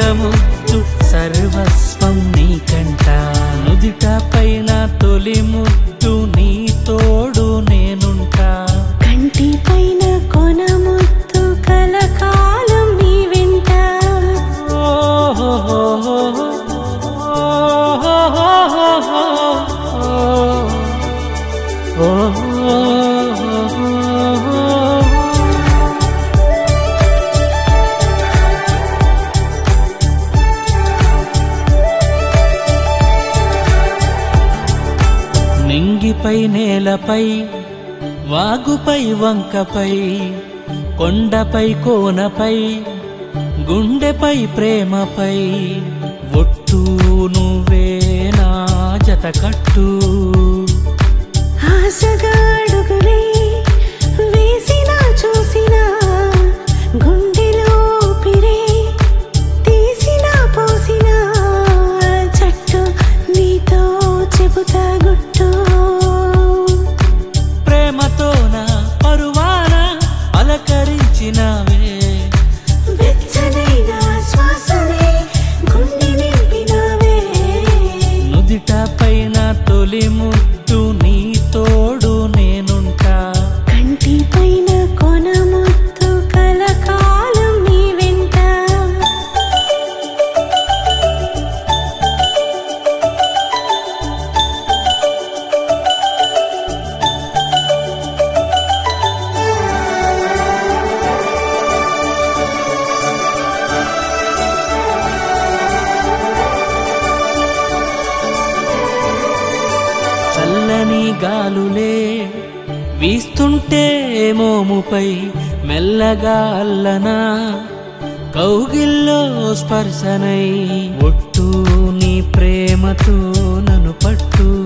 ముద్దు సర్వస్వం నీకంట నుదిట పైన తొలి ముద్దు నీ తోడు నేనుంటా కంటి పైన కొన ముత్తు కలకాలం నీ వెంట నింగిపై నేలపై వాగుపై వంకపై కొండపై కోనపై గుండెపై ప్రేమపై ఒట్టు నువ్వే నా జత కట్టు ఆశగా అడుగులే వేసినా చూసినా గుండెలో పిరే తీసినా పోసినా చట్టు నీతో చెబుతా గుట్టు ప్రేమతో నా పరువాన పలకరించినవే వెచ్చనైన శ్వాసనే గుండె నింపినవే నుదిట పైన తొలి ముద్దు నీ తోడు నేనుంటా కంటి పైన కొన ముత్తు కలకాలం నీ వెంట చల్లని గాలులే వీస్తుంటే మోముపై మెల్లగా అల్లనా కౌగిల్లో స్పర్శనై ఒట్టు నీ ప్రేమతో నన్ను పట్టు